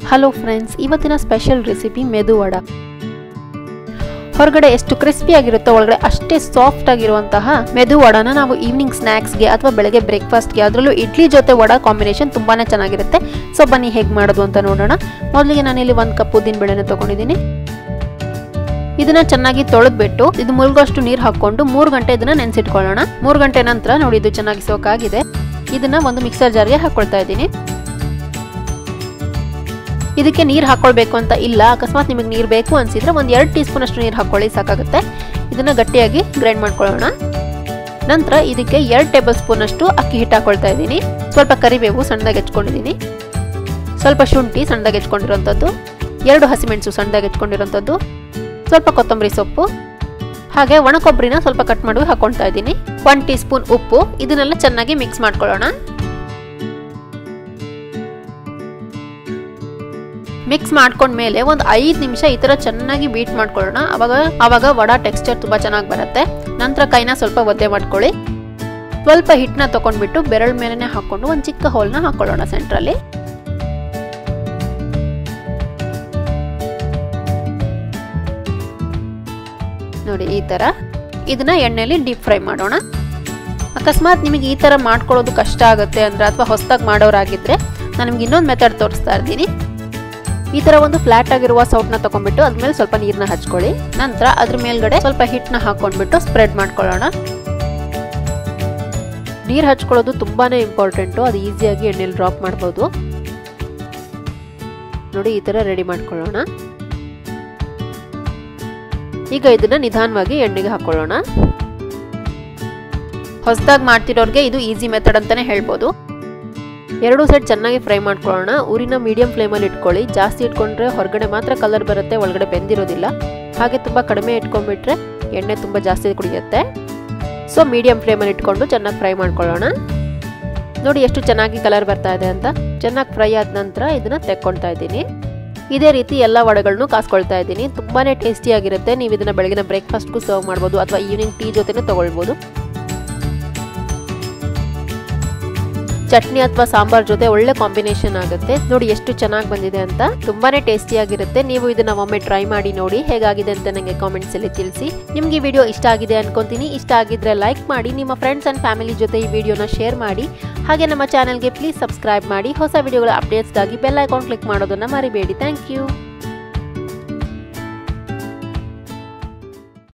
hello friends ಇವತ್ತಿನ special recipe medu vada ಹೊರಗಡೆ ಎಷ್ಟು ಕ್ರಿಸ್ಪಿ ಆಗಿರುತ್ತೋ ಒಳಗಡೆ ಅಷ್ಟೇ ಸಾಫ್ಟ್ ಆಗಿರುವಂತಹ ಮೆದು ವಡನ ನಾವು ಈವ್ನಿಂಗ್ ಸ್ನ್ಯಾಕ್ಸ್ಗೆ ಅಥವಾ ಬೆಳಗ್ಗೆ ಬ್ರೇಕ್ಫಾಸ್ಟ್ಗೆ ಅದರಲ್ಲೂ ಇಡ್ಲಿ ಜೊತೆ ವಡ ಕಾಂಬಿನೇಷನ್ ತುಂಬಾನೇ ಚೆನ್ನಾಗಿರುತ್ತೆ ಸೊ ಬನ್ನಿ ಹೇಗೆ ಮಾಡೋದು ಅಂತ ನೋಡೋಣ ಮೊದಲಿಗೆ ನಾನಿಲ್ಲಿ ಒಂದು ಕಪ್ ಉದ್ದಿನ ಬೇಳೆನ ತೊಗೊಂಡಿದ್ದೀನಿ ಇದನ್ನ ಚೆನ್ನಾಗಿ ತೊಳೆದ್ಬಿಟ್ಟು ಇದು ಮುಳುಗೋಷ್ಟು ನೀರು ಹಾಕೊಂಡು ಮೂರು ಗಂಟೆ ಇದನ್ನ ನೆನೆಸಿಟ್ಕೊಳ್ಳೋಣ ಮೂರು ಗಂಟೆ ನಂತರ ನೋಡಿ ಇದು ಚೆನ್ನಾಗಿ ಸೋಕಾಗಿದೆ ಇದನ್ನ ಒಂದು ಮಿಕ್ಸರ್ ಜಾರ್ಗೆ ಹಾಕೊಳ್ತಾ ಇದ್ದೀನಿ ಇದಕ್ಕೆ ನೀರು ಹಾಕೊಳ್ಬೇಕು ಅಂತ ಇಲ್ಲ ಅಕಸ್ಮಾತ್ ನಿಮಗೆ ನೀರು ಬೇಕು ಅನ್ಸಿದ್ರೆ ಒಂದು ಎರಡು ಟೀ ಸ್ಪೂನ್ ಅಷ್ಟು ನೀರು ಹಾಕೊಳ್ಳಿ ಸಾಕಾಗುತ್ತೆ ಇದನ್ನ ಗಟ್ಟಿಯಾಗಿ ಗ್ರೈಂಡ್ ಮಾಡ್ಕೊಳ್ಳೋಣ ನಂತರ ಇದಕ್ಕೆ ಎರಡು ಟೇಬಲ್ ಸ್ಪೂನ್ ಅಷ್ಟು ಅಕ್ಕಿ ಹಿಟ್ಟು ಹಾಕೊಳ್ತಾ ಇದ್ದೀನಿ ಸ್ವಲ್ಪ ಕರಿಬೇವು ಸಣ್ಣದಾಗಿ ಹೆಚ್ಕೊಂಡಿದ್ದೀನಿ ಸ್ವಲ್ಪ ಶುಂಠಿ ಸಣ್ಣದಾಗಿ ಹೆಚ್ಕೊಂಡಿರೋಂಥದ್ದು ಎರಡು ಹಸಿಮೆಣಸು ಸಣ್ಣದಾಗಿ ಹೆಚ್ಕೊಂಡಿರೋಂಥದ್ದು ಸ್ವಲ್ಪ ಕೊತ್ತಂಬರಿ ಸೊಪ್ಪು ಹಾಗೆ ಒಣ ಕೊಬ್ಬರಿನ ಸ್ವಲ್ಪ ಕಟ್ ಮಾಡಿ ಹಾಕೊಳ್ತಾ ಇದ್ದೀನಿ ಒನ್ ಟೀ ಸ್ಪೂನ್ ಉಪ್ಪು ಇದನ್ನೆಲ್ಲ ಚೆನ್ನಾಗಿ ಮಿಕ್ಸ್ ಮಾಡ್ಕೊಳ್ಳೋಣ ಮಿಕ್ಸ್ ಮಾಡ್ಕೊಂಡ್ಮೇಲೆ ಒಂದು ಐದು ನಿಮಿಷ ಈ ಥರ ಚೆನ್ನಾಗಿ ಬೀಟ್ ಮಾಡ್ಕೊಳ್ಳೋಣ ಅವಾಗ ಅವಾಗ ವಡ ಟೆಕ್ಸ್ಚರ್ ತುಂಬ ಚೆನ್ನಾಗಿ ಬರುತ್ತೆ ನಂತರ ಕೈನ ಸ್ವಲ್ಪ ಒದ್ದೆ ಮಾಡ್ಕೊಳ್ಳಿ ಸ್ವಲ್ಪ ಹಿಟ್ಟನ್ನ ತಗೊಂಡ್ಬಿಟ್ಟು ಬೆರಳ ಮೇಲೆನೆ ಹಾಕೊಂಡು ಒಂದು ಚಿಕ್ಕ ಹೋಲ್ನ ಹಾಕೊಳ್ಳೋಣ ಸೆಂಟ್ರಲ್ಲಿ ನೋಡಿ ಈ ಥರ ಇದನ್ನ ಎಣ್ಣೆಯಲ್ಲಿ ಡೀಪ್ ಫ್ರೈ ಮಾಡೋಣ ಅಕಸ್ಮಾತ್ ನಿಮಗೆ ಈ ಥರ ಮಾಡ್ಕೊಳ್ಳೋದು ಕಷ್ಟ ಆಗುತ್ತೆ ಅಂದರೆ ಅಥವಾ ಹೊಸದಾಗಿ ಮಾಡೋರಾಗಿದ್ದರೆ ನಾನು ನಿಮ್ಗೆ ಇನ್ನೊಂದು ಮೆಥಡ್ ತೋರಿಸ್ತಾ ಇದ್ದೀನಿ ಈ ಥರ ಒಂದು ಫ್ಲಾಟ್ ಆಗಿರುವ ಸೌಟ್ನ ತಗೊಂಡ್ಬಿಟ್ಟು ಅದ್ಮೇಲೆ ಸ್ವಲ್ಪ ನೀರನ್ನ ಹಚ್ಕೊಳ್ಳಿ ನಂತರ ಅದ್ರ ಮೇಲ್ಗಡೆ ಸ್ವಲ್ಪ ಹಿಟ್ಟನ್ನ ಹಾಕೊಂಡ್ಬಿಟ್ಟು ಸ್ಪ್ರೆಡ್ ಮಾಡ್ಕೊಳ್ಳೋಣ ನೀರು ಹಚ್ಕೊಳ್ಳೋದು ತುಂಬಾನೇ ಇಂಪಾರ್ಟೆಂಟು ಅದು ಈಸಿಯಾಗಿ ಎಣ್ಣೆಲಿ ಡ್ರಾಪ್ ಮಾಡ್ಬೋದು ನೋಡಿ ಈ ಥರ ರೆಡಿ ಮಾಡ್ಕೊಳ್ಳೋಣ ಈಗ ಇದನ್ನ ನಿಧಾನವಾಗಿ ಎಣ್ಣೆಗೆ ಹಾಕೊಳ್ಳೋಣ ಹೊಸದಾಗಿ ಮಾಡ್ತಿರೋರಿಗೆ ಇದು ಈಸಿ ಮೆಥಡ್ ಅಂತಾನೆ ಹೇಳ್ಬೋದು ಎರಡು ಸೈಡ್ ಚೆನ್ನಾಗಿ ಫ್ರೈ ಮಾಡ್ಕೊಳ್ಳೋಣ ಊರಿನ ಮೀಡಿಯಂ ಫ್ಲೇಮಲ್ಲಿ ಇಟ್ಕೊಳ್ಳಿ ಜಾಸ್ತಿ ಇಟ್ಕೊಂಡ್ರೆ ಹೊರಗಡೆ ಮಾತ್ರ ಕಲರ್ ಬರುತ್ತೆ ಒಳಗಡೆ ಬೆಂದಿರೋದಿಲ್ಲ ಹಾಗೆ ತುಂಬ ಕಡಿಮೆ ಇಟ್ಕೊಂಡ್ಬಿಟ್ರೆ ಎಣ್ಣೆ ತುಂಬ ಜಾಸ್ತಿ ಕುಡಿಯುತ್ತೆ ಸೊ ಮೀಡಿಯಂ ಫ್ಲೇಮಲ್ಲಿ ಇಟ್ಕೊಂಡು ಚೆನ್ನಾಗಿ ಫ್ರೈ ಮಾಡ್ಕೊಳ್ಳೋಣ ನೋಡಿ ಎಷ್ಟು ಚೆನ್ನಾಗಿ ಕಲರ್ ಬರ್ತಾ ಇದೆ ಅಂತ ಚೆನ್ನಾಗಿ ಫ್ರೈ ಆದ ನಂತರ ಇದನ್ನ ತೆಕ್ಕೊಳ್ತಾ ಇದ್ದೀನಿ ಇದೇ ರೀತಿ ಎಲ್ಲ ವಡೆಗಳನ್ನು ಕಾಸ್ಕೊಳ್ತಾ ಇದ್ದೀನಿ ತುಂಬಾ ಟೇಸ್ಟಿಯಾಗಿರುತ್ತೆ ನೀವು ಇದನ್ನ ಬೆಳಗಿನ ಬ್ರೇಕ್ಫಾಸ್ಟ್ಗೂ ಸರ್ವ್ ಮಾಡ್ಬೋದು ಅಥವಾ ಈವ್ನಿಂಗ್ ಟೀ ಜೊತೆನೂ ತೊಗೊಳ್ಬೋದು ಚಟ್ನಿ ಅಥವಾ ಸಾಂಬಾರ್ ಜೊತೆ ಒಳ್ಳೆ ಕಾಂಬಿನೇಷನ್ ಆಗುತ್ತೆ ನೋಡಿ ಎಷ್ಟು ಚೆನ್ನಾಗಿ ಬಂದಿದೆ ಅಂತ ತುಂಬಾನೇ ಟೇಸ್ಟಿಯಾಗಿರುತ್ತೆ ನೀವು ಇದನ್ನ ಒಮ್ಮೆ ಟ್ರೈ ಮಾಡಿ ನೋಡಿ ಹೇಗಾಗಿದೆ ಅಂತ ನನಗೆ ಕಾಮೆಂಟ್ಸ್ ಅಲ್ಲಿ ತಿಳಿಸಿ ನಿಮ್ಗೆ ಈ ವಿಡಿಯೋ ಇಷ್ಟ ಆಗಿದೆ ಅನ್ಕೊಂತೀನಿ ಇಷ್ಟ ಆಗಿದ್ರೆ ಲೈಕ್ ಮಾಡಿ ನಿಮ್ಮ ಫ್ರೆಂಡ್ಸ್ ಅಂಡ್ ಫ್ಯಾಮಿಲಿ ಜೊತೆ ಈ ವಿಡಿಯೋನ ಶೇರ್ ಮಾಡಿ ಹಾಗೆ ನಮ್ಮ ಚಾನಲ್ಗೆ ಪ್ಲೀಸ್ ಸಬ್ಸ್ಕ್ರೈಬ್ ಮಾಡಿ ಹೊಸ ವಿಡಿಯೋಗಳ ಅಪ್ಡೇಟ್ಸ್ಗಾಗಿ ಬೆಲ್ ಐಕಾನ್ ಕ್ಲಿಕ್ ಮಾಡೋದನ್ನ ಮರಿಬೇಡಿ ಥ್ಯಾಂಕ್ ಯು